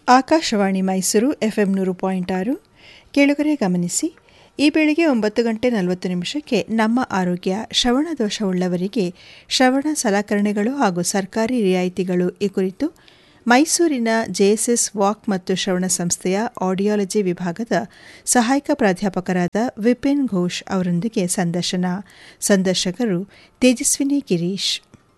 Akashvani Mysuru FM ನೂರು point ಆರು ಕೇಳುಗರೆ ಗಮನಿಸಿ ಈ ಬೆಳಿಗ್ಗೆ ಒಂಬತ್ತು ಗಂಟೆ ನಲವತ್ತು ನಿಮಿಷಕ್ಕೆ ನಮ್ಮ ಆರೋಗ್ಯ ಶ್ರವಣ ದೋಷವುಳ್ಳವರಿಗೆ ಶ್ರವಣ ಸಲಕರಣೆಗಳು ಹಾಗೂ ಸರ್ಕಾರಿ ರಿಯಾಯಿತಿಗಳು ಈ ಕುರಿತು ಮೈಸೂರಿನ ಜೆಎಸ್ಎಸ್ ವಾಕ್ ಮತ್ತು ಶ್ರವಣ ಸಂಸ್ಥೆಯ ಆಡಿಯಾಲಜಿ ವಿಭಾಗದ ಸಹಾಯಕ ಪ್ರಾಧ್ಯಾಪಕರಾದ ವಿಪಿನ್ ಘೋಷ್ ಅವರೊಂದಿಗೆ ಸಂದರ್ಶನ ಸಂದರ್ಶಕರು ತೇಜಸ್ವಿನಿ ಗಿರೀಶ್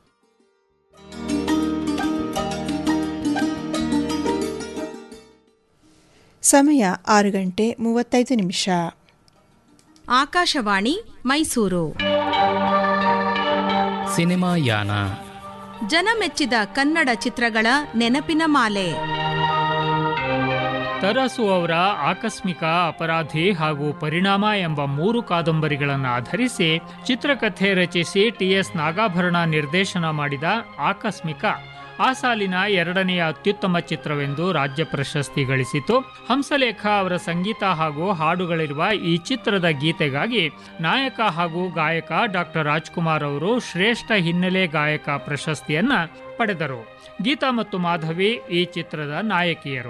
ಸಮಯ ಆರು ಗಂಟೆ ಮೂವತ್ತೈದು ನಿಮಿಷ ಆಕಾಶವಾಣಿ ಮೈಸೂರು ಸಿನಿಮಾ ಯಾನ ಜನಮೆಚ್ಚಿದ ಕನ್ನಡ ಚಿತ್ರಗಳ ನೆನಪಿನ ಮಾಲೆ ತರಾಸು ಅವರ ಆಕಸ್ಮಿಕ ಅಪರಾಧಿ ಹಾಗೂ ಪರಿಣಾಮ ಎಂಬ ಮೂರು ಕಾದಂಬರಿಗಳನ್ನು ಆಧರಿಸಿ ಚಿತ್ರಕಥೆ ರಚಿಸಿ ಟಿಎಸ್ ನಾಗಾಭರಣ ನಿರ್ದೇಶನ ಮಾಡಿದ ಆಕಸ್ಮಿಕ ಆ ಸಾಲಿನ ಎರಡನೆಯ ಅತ್ಯುತ್ತಮ ಚಿತ್ರವೆಂದು ರಾಜ್ಯ ಪ್ರಶಸ್ತಿ ಗಳಿಸಿತು ಹಂಸಲೇಖ ಅವರ ಸಂಗೀತ ಹಾಗೂ ಹಾಡುಗಳಿರುವ ಈ ಚಿತ್ರದ ಗೀತೆಗಾಗಿ ನಾಯಕ ಹಾಗೂ ಗಾಯಕ ಡಾಕ್ಟರ್ ರಾಜ್ಕುಮಾರ್ ಅವರು ಶ್ರೇಷ್ಠ ಹಿನ್ನೆಲೆ ಗಾಯಕ ಪ್ರಶಸ್ತಿಯನ್ನ ಪಡೆದರು ಗೀತಾ ಮತ್ತು ಮಾಧವಿ ಈ ಚಿತ್ರದ ನಾಯಕಿಯರು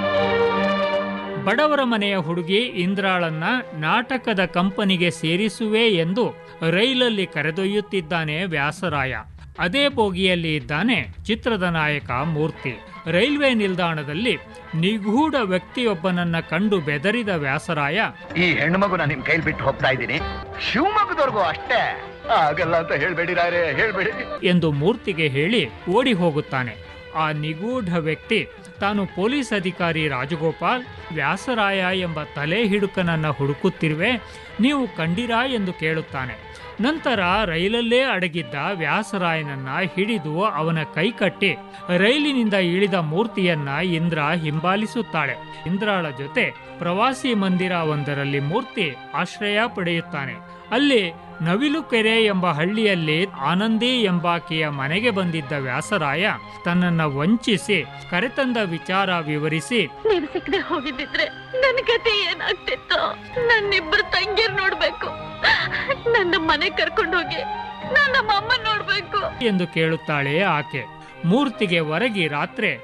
ಬಡವರ ಮನೆಯ ಹುಡುಗಿ ಇಂದ್ರಾಳನ್ನ ನಾಟಕದ ಕಂಪನಿಗೆ ಸೇರಿಸುವೆ ಎಂದು ರೈಲಲ್ಲಿ ಕರೆದೊಯ್ಯುತ್ತಿದ್ದಾನೆ ವ್ಯಾಸರಾಯ ಅದೇ ಬೋಗಿಯಲ್ಲಿ ಇದ್ದಾನೆ ಚಿತ್ರದ ನಾಯಕ ಮೂರ್ತಿ ರೈಲ್ವೆ ನಿಲ್ದಾಣದಲ್ಲಿ ನಿಗೂಢ ವ್ಯಕ್ತಿಯೊಬ್ಬನನ್ನ ಕಂಡು ಬೆದರಿದ ವ್ಯಾಸರಾಯ ಈ ಹೆಣ್ಣು ಮಗುನ ನಿಮ್ ಕೈಲಿ ಬಿಟ್ಟು ಹೋಗ್ತಾ ಇದ್ದೀನಿ ಶಿವಮೊಗ್ಗದವರೆಗೂ ಅಷ್ಟೇ ಆಗಲ್ಲ ಅಂತ ಹೇಳ್ಬೇಡಿ ರಾಯರೇ ಹೇಳ್ಬೇಡಿ ಎಂದು ಮೂರ್ತಿಗೆ ಹೇಳಿ ಓಡಿ ಹೋಗುತ್ತಾನೆ ಆ ನಿಗೂಢ ವ್ಯಕ್ತಿ ತಾನು ಪೊಲೀಸ್ ಅಧಿಕಾರಿ ರಾಜಗೋಪಾಲ್ ವ್ಯಾಸರಾಯ ಎಂಬ ತಲೆ ಹಿಡುಕನನ್ನ ಹುಡುಕುತ್ತಿರುವೆ ನೀವು ಕಂಡಿರಾ ಎಂದು ಕೇಳುತ್ತಾನೆ ನಂತರ ರೈಲಲ್ಲೇ ಅಡಗಿದ್ದ ವ್ಯಾಸರಾಯನನ್ನ ಹಿಡಿದು ಅವನ ಕೈಕಟ್ಟಿ ರೈಲಿನಿಂದ ಇಳಿದ ಮೂರ್ತಿಯನ್ನ ಇಂದ್ರ ಹಿಂಬಾಲಿಸುತ್ತಾಳೆ ಇಂದ್ರಾಳ ಜೊತೆ ಪ್ರವಾಸಿ ಮಂದಿರ ಒಂದರಲ್ಲಿ ಮೂರ್ತಿ ಆಶ್ರಯ ಪಡೆಯುತ್ತಾನೆ ಅಲ್ಲಿ ನವಿಲುಕೆರೆ ಎಂಬ ಹಳ್ಳಿಯಲ್ಲಿ ಆನಂದಿ ಎಂಬಾಕೆಯ ಮನೆಗೆ ಬಂದಿದ್ದ ವ್ಯಾಸರಾಯ ತನ್ನನ್ನ ವಂಚಿಸಿ ಕರೆತಂದ ವಿಚಾರ ವಿವರಿಸಿ ನೀವ್ ಸಿಕ್ಕದೆ ಹೋಗಿದ್ದಿದ್ರೆ ನನ್ ಕತೆ ಏನಾಗ್ತಿತ್ತು ನನ್ನಿಬ್ರು ತಂಗಿಯರ್ ನೋಡ್ಬೇಕು ನನ್ನ ಮನೆ ಕರ್ಕೊಂಡು ಹೋಗಿ ನಾನು ನಮ್ಮ ಅಮ್ಮ ನೋಡ್ಬೇಕು ಎಂದು ಕೇಳುತ್ತಾಳೆ ಆಕೆ ಮೂರ್ತಿಗೆ ಹೊರಗಿ ರಾತ್ರಿ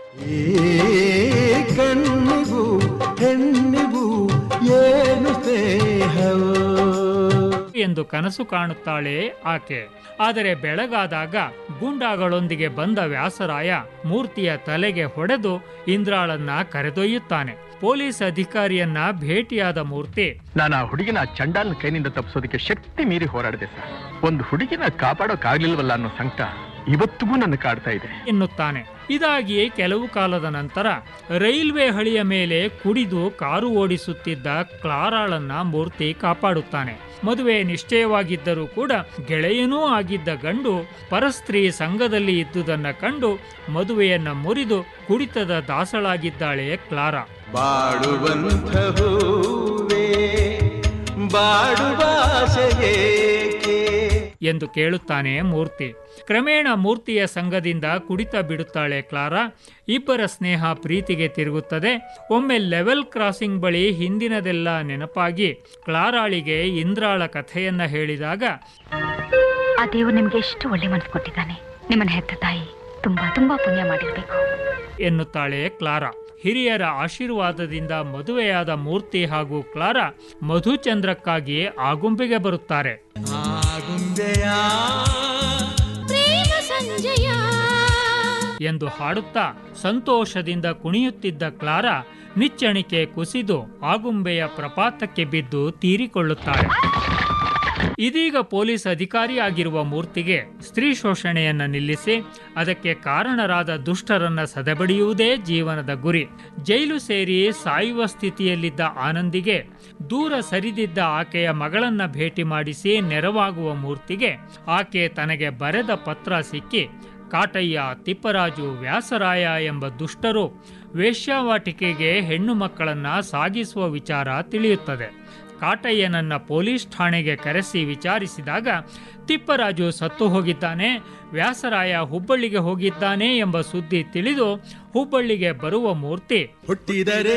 ಕಣ್ಣಿಗೂ ಹೆಣ್ಣಿಗೂ ಏನು ಸ್ನೇಹವೋ ಎಂದು ಕನಸು ಕಾಣುತ್ತಾಳೆ ಆಕೆ ಆದರೆ ಬೆಳಗಾದಾಗ ಗೂಂಡಾಗಳೊಂದಿಗೆ ಬಂದ ವ್ಯಾಸರಾಯ ಮೂರ್ತಿಯ ತಲೆಗೆ ಹೊಡೆದು ಇಂದ್ರಾಳನ್ನ ಕರೆದೊಯ್ಯುತ್ತಾನೆ ಪೊಲೀಸ್ ಅಧಿಕಾರಿಯನ್ನ ಭೇಟಿಯಾದ ಮೂರ್ತಿ ನಾನು ಆ ಹುಡುಗಿನ ಆ ಚಂಡಾಲನ ಕೈನಿಂದ ತಪ್ಪಿಸೋದಕ್ಕೆ ಶಕ್ತಿ ಮೀರಿ ಹೋರಾಡಿದೆ ಸರ್ ಒಂದು ಹುಡುಗಿನ ಕಾಪಾಡೋಕ್ಕಾಗ್ಲಿಲ್ವಲ್ಲ ಅನ್ನೋ ಸಂಕಟ ಇವತ್ತಿಗೂ ನನ್ನ ಕಾಡ್ತಾ ಇದೆ ಎನ್ನುತ್ತಾನೆ ಇದಾಗಿ ಕೆಲವು ಕಾಲದ ನಂತರ ರೈಲ್ವೆ ಹಳಿಯ ಮೇಲೆ ಕುಡಿದು ಕಾರು ಓಡಿಸುತ್ತಿದ್ದ ಕ್ಲಾರಾಳನ್ನ ಮೂರ್ತಿ ಕಾಪಾಡುತ್ತಾನೆ ಮದುವೆ ನಿಶ್ಚಯವಾಗಿದ್ದರೂ ಕೂಡ ಗೆಳೆಯನೂ ಆಗಿದ್ದ ಗಂಡು ಪರಸ್ತ್ರೀ ಸಂಘದಲ್ಲಿ ಇದ್ದುದನ್ನ ಕಂಡು ಮದುವೆಯನ್ನ ಮುರಿದು ಕುಡಿತದ ದಾಸಳಾಗಿದ್ದಾಳೆ ಕ್ಲಾರಾ ಬಾಡುವಂಥ ಹೂವೇ ಬಾಡುವ ಆಸೆಯೇಕೆ ಎಂದು ಕೇಳುತ್ತಾನೆ ಮೂರ್ತಿ ಕ್ರಮೇಣ ಮೂರ್ತಿಯ ಸಂಘದಿಂದ ಕುಡಿತ ಬಿಡುತ್ತಾಳೆ ಕ್ಲಾರಾ ಇಬ್ಬರ ಸ್ನೇಹ ಪ್ರೀತಿಗೆ ತಿರುಗುತ್ತದೆ ಒಮ್ಮೆ ಲೆವೆಲ್ ಕ್ರಾಸಿಂಗ್ ಬಳಿ ಹಿಂದಿನದೆಲ್ಲ ನೆನಪಾಗಿ ಕ್ಲಾರಾಳಿಗೆ ಇಂದ್ರಾಳ ಕಥೆಯನ್ನ ಹೇಳಿದಾಗ ಆ ದೇವ್ರು ನಿಮ್ಗೆ ಎಷ್ಟು ಒಳ್ಳೆ ಮನಸ್ಸು ಕೊಟ್ಟಿದ್ದಾನೆ ನಿಮ್ಮನ್ನ ಹೆತ್ತ ತಾಯಿ ತುಂಬಾ ತುಂಬಾ ಪುಣ್ಯ ಮಾಡಿರ್ಬೇಕು ಎನ್ನುತ್ತಾಳೆ ಕ್ಲಾರಾ ಹಿರಿಯರ ಆಶೀರ್ವಾದದಿಂದ ಮದುವೆಯಾದ ಮೂರ್ತಿ ಹಾಗೂ ಕ್ಲಾರಾ ಮಧುಚಂದ್ರಕ್ಕಾಗಿ ಆಗುಂಬೆಗೆ ಬರುತ್ತಾರೆ ಎಂದು ಹಾಡುತ್ತಾ ಸಂತೋಷದಿಂದ ಕುಣಿಯುತ್ತಿದ್ದ ಕ್ಲಾರಾ ನಿಚ್ಚಣಿಕೆ ಕುಸಿದು ಆಗುಂಬೆಯ ಪ್ರಪಾತಕ್ಕೆ ಬಿದ್ದು ತೀರಿಕೊಳ್ಳುತ್ತಾಳೆ ಇದೀಗ ಪೊಲೀಸ್ ಅಧಿಕಾರಿ ಆಗಿರುವ ಮೂರ್ತಿಗೆ ಸ್ತ್ರೀ ಶೋಷಣೆಯನ್ನ ನಿಲ್ಲಿಸಿ ಅದಕ್ಕೆ ಕಾರಣರಾದ ದುಷ್ಟರನ್ನ ಸದೆಬಡಿಯುವುದೇ ಜೀವನದ ಗುರಿ ಜೈಲು ಸೇರಿ ಸಾಯುವ ಸ್ಥಿತಿಯಲ್ಲಿದ್ದ ಆನಂದಿಗೆ ದೂರ ಸರಿದಿದ್ದ ಆಕೆಯ ಮಗಳನ್ನ ಭೇಟಿ ಮಾಡಿಸಿ ನೆರವಾಗುವ ಮೂರ್ತಿಗೆ ಆಕೆ ತನಗೆ ಬರೆದ ಪತ್ರ ಸಿಕ್ಕಿ ಕಾಟಯ್ಯ ತಿಪ್ಪರಾಜು ವ್ಯಾಸರಾಯ ಎಂಬ ದುಷ್ಟರು ವೇಶ್ಯಾವಾಟಿಕೆಗೆ ಹೆಣ್ಣು ಮಕ್ಕಳನ್ನ ಸಾಗಿಸುವ ವಿಚಾರ ತಿಳಿಯುತ್ತದೆ ಕಾಟಯ್ಯನನ್ನ ಪೊಲೀಸ್ ಠಾಣೆಗೆ ಕರೆಸಿ ವಿಚಾರಿಸಿದಾಗ ತಿಪ್ಪರಾಜು ಸತ್ತು ಹೋಗಿದ್ದಾನೆ ವ್ಯಾಸರಾಯ ಹುಬ್ಬಳ್ಳಿಗೆ ಹೋಗಿದ್ದಾನೆ ಎಂಬ ಸುದ್ದಿ ತಿಳಿದು ಹುಬ್ಬಳ್ಳಿಗೆ ಬರುವ ಮೂರ್ತಿ ಹುಟ್ಟಿದರೆ